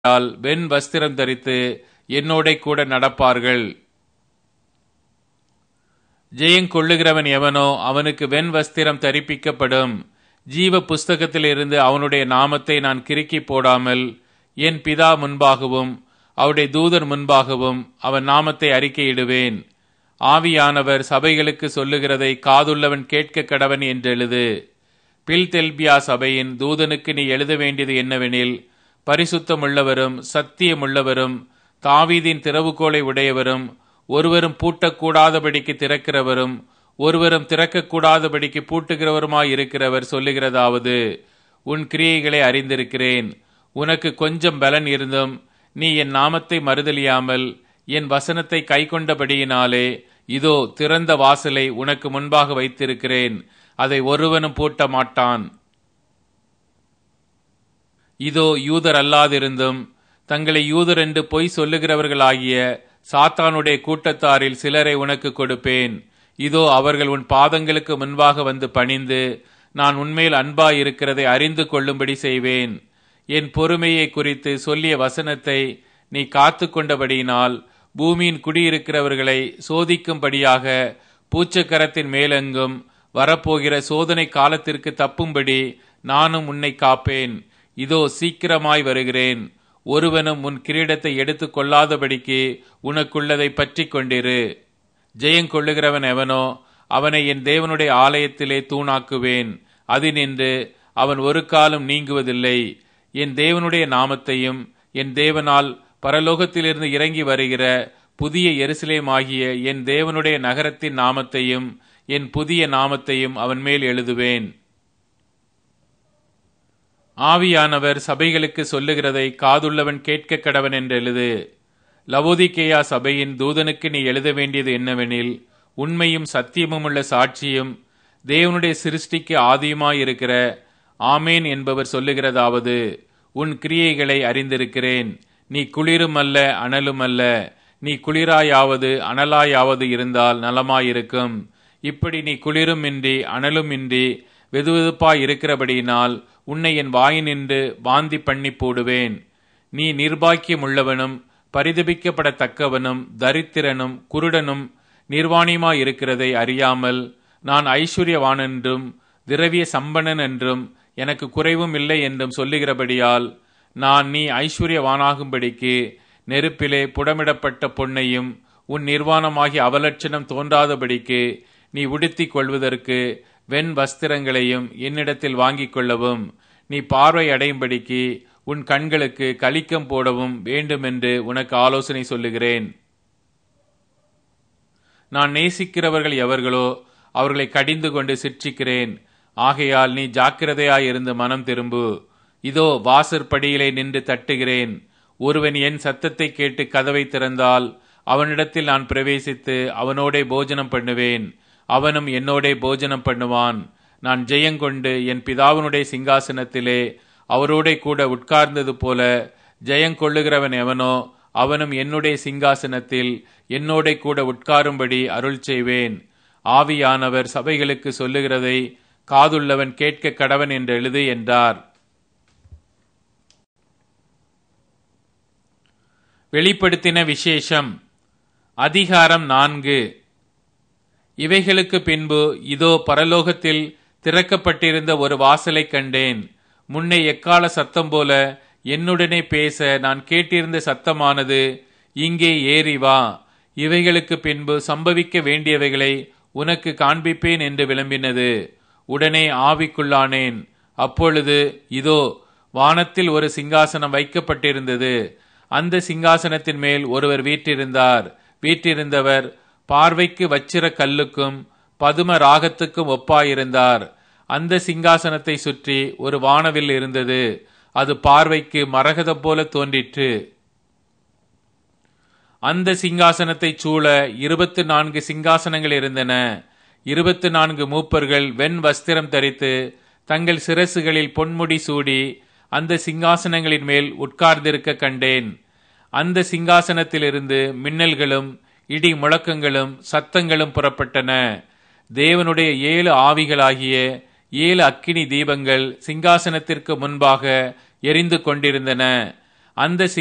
கொள்ளாவிட்டால் வெண் வஸ்திரம் தரித்து என்னோட கூட நடப்பார்கள் ஜெயங்கொள்ளுகிறவன் எவனோ அவனுக்கு வெண் வஸ்திரம் தரிப்பிக்கப்படும் ஜீவ புஸ்தகத்திலிருந்து அவனுடைய நாமத்தை நான் கிறுக்கி போடாமல் என் பிதா முன்பாகவும் அவருடைய தூதர் முன்பாகவும் அவன் நாமத்தை அறிக்கையிடுவேன் ஆவியானவர் சபைகளுக்கு சொல்லுகிறதை காதுள்ளவன் கேட்க கடவன் என்றெழுது பில்தெல்பியா சபையின் தூதனுக்கு நீ எழுத வேண்டியது என்னவெனில் பரிசுத்தமுள்ளவரும் சத்தியமுள்ளவரும் தாவீதின் திறவுகோலை உடையவரும் ஒருவரும் பூட்டக்கூடாதபடிக்கு திறக்கிறவரும் ஒருவரும் திறக்கக்கூடாதபடிக்கு பூட்டுகிறவருமாயிருக்கிறவர் சொல்லுகிறதாவது உன் கிரியைகளை அறிந்திருக்கிறேன் உனக்கு கொஞ்சம் பலன் இருந்தும் நீ என் நாமத்தை மறுதலியாமல் என் வசனத்தை கைக்கொண்டபடியினாலே இதோ திறந்த வாசலை உனக்கு முன்பாக வைத்திருக்கிறேன் அதை ஒருவனும் பூட்ட மாட்டான் இதோ யூதர் அல்லாதிருந்தும் தங்களை யூதர் என்று பொய் சொல்லுகிறவர்களாகிய சாத்தானுடைய கூட்டத்தாரில் சிலரை உனக்கு கொடுப்பேன் இதோ அவர்கள் உன் பாதங்களுக்கு முன்பாக வந்து பணிந்து நான் உன்மேல் அன்பாய் இருக்கிறதை அறிந்து கொள்ளும்படி செய்வேன் என் பொறுமையை குறித்து சொல்லிய வசனத்தை நீ காத்து கொண்டபடியினால் பூமியின் குடியிருக்கிறவர்களை சோதிக்கும்படியாக பூச்சக்கரத்தின் மேலெங்கும் வரப்போகிற சோதனை காலத்திற்கு தப்பும்படி நானும் உன்னை காப்பேன் இதோ சீக்கிரமாய் வருகிறேன் ஒருவனும் உன் கிரீடத்தை எடுத்து கொள்ளாதபடிக்கு உனக்குள்ளதை பற்றி கொண்டிரு ஜெயங்கொள்ளுகிறவன் எவனோ அவனை என் தேவனுடைய ஆலயத்திலே தூணாக்குவேன் அதினின்று அவன் ஒரு காலம் நீங்குவதில்லை என் தேவனுடைய நாமத்தையும் என் தேவனால் பரலோகத்திலிருந்து இறங்கி வருகிற புதிய எருசலேமாகிய என் தேவனுடைய நகரத்தின் நாமத்தையும் என் புதிய நாமத்தையும் அவன் மேல் எழுதுவேன் ஆவியானவர் சபைகளுக்கு சொல்லுகிறதை காதுள்ளவன் கேட்க கடவன் என்று எழுது லவோதிகேயா சபையின் தூதனுக்கு நீ எழுத வேண்டியது என்னவெனில் உண்மையும் சத்தியமும் உள்ள சாட்சியும் தேவனுடைய சிருஷ்டிக்கு ஆதியுமாயிருக்கிற ஆமேன் என்பவர் சொல்லுகிறதாவது உன் கிரியைகளை அறிந்திருக்கிறேன் நீ குளிரும் அல்ல அனலும் அல்ல நீ குளிராயாவது அனலாயாவது இருந்தால் நலமாயிருக்கும் இப்படி நீ குளிரும் இன்றி அனலும் இன்றி வெதுவெதுப்பாய் இருக்கிறபடியினால் உன்னை என் வாயினின்று வாந்தி பண்ணி போடுவேன் நீ நிர்பாக்கியம் உள்ளவனும் பரிதபிக்கப்படத்தக்கவனும் தரித்திரனும் குருடனும் நிர்வாணியமாய் இருக்கிறதை அறியாமல் நான் ஐஸ்வர்யவான் என்றும் திரவிய சம்பனன் என்றும் எனக்கு குறைவும் இல்லை என்றும் சொல்லுகிறபடியால் நான் நீ ஐஸ்வர்யவானாகும்படிக்கு நெருப்பிலே புடமிடப்பட்ட பொன்னையும் உன் நிர்வாணமாகி அவலட்சணம் தோன்றாதபடிக்கு நீ உடுத்திக் கொள்வதற்கு வெண் வஸ்திரங்களையும் என்னிடத்தில் வாங்கிக் கொள்ளவும் நீ பார்வை அடையும்படிக்கு உன் கண்களுக்கு கலிக்கம் போடவும் வேண்டுமென்று உனக்கு ஆலோசனை சொல்லுகிறேன் நான் நேசிக்கிறவர்கள் எவர்களோ அவர்களை கடிந்து கொண்டு சிற்சிக்கிறேன் ஆகையால் நீ ஜாக்கிரதையாயிருந்து மனம் திரும்பு இதோ வாசற்படியிலே நின்று தட்டுகிறேன் ஒருவன் என் சத்தத்தை கேட்டு கதவை திறந்தால் அவனிடத்தில் நான் பிரவேசித்து அவனோடே போஜனம் பண்ணுவேன் அவனும் என்னோடே போஜனம் பண்ணுவான் நான் ஜெயங்கொண்டு என் பிதாவினுடைய சிங்காசனத்திலே அவரோடே கூட உட்கார்ந்தது போல ஜெயங்கொள்ளுகிறவன் எவனோ அவனும் என்னுடைய சிங்காசனத்தில் என்னோட கூட உட்காரும்படி அருள் செய்வேன் ஆவியானவர் சபைகளுக்கு சொல்லுகிறதை காதுள்ளவன் கேட்க கடவன் என்று எழுது என்றார் வெளிப்படுத்தின விசேஷம் அதிகாரம் நான்கு இவைகளுக்கு பின்பு இதோ பரலோகத்தில் திறக்கப்பட்டிருந்த ஒரு வாசலை கண்டேன் முன்னே எக்கால சத்தம் போல என்னுடனே பேச நான் கேட்டிருந்த சத்தமானது இங்கே ஏறி வா இவைகளுக்கு பின்பு சம்பவிக்க வேண்டியவைகளை உனக்கு காண்பிப்பேன் என்று விளம்பினது உடனே ஆவிக்குள்ளானேன் அப்பொழுது இதோ வானத்தில் ஒரு சிங்காசனம் வைக்கப்பட்டிருந்தது அந்த சிங்காசனத்தின் மேல் ஒருவர் வீற்றிருந்தார் வீற்றிருந்தவர் பார்வைக்கு வச்சிர கல்லுக்கும் பதும ராகத்துக்கும் ஒப்பாயிருந்தார் அந்த சிங்காசனத்தை சுற்றி ஒரு வானவில் இருந்தது அது பார்வைக்கு மரகதம் போல தோன்றிற்று அந்த சிங்காசனத்தை சூழ இருபத்து நான்கு சிங்காசனங்கள் இருந்தன இருபத்து நான்கு மூப்பர்கள் வெண் வஸ்திரம் தரித்து தங்கள் சிரசுகளில் பொன்முடி சூடி அந்த சிங்காசனங்களின் மேல் உட்கார்ந்திருக்க கண்டேன் அந்த சிங்காசனத்திலிருந்து மின்னல்களும் இடி முழக்கங்களும் சத்தங்களும் புறப்பட்டன தேவனுடைய ஏழு ஆவிகளாகிய ஏழு அக்கினி தீபங்கள் சிங்காசனத்திற்கு முன்பாக எரிந்து கொண்டிருந்தன அந்த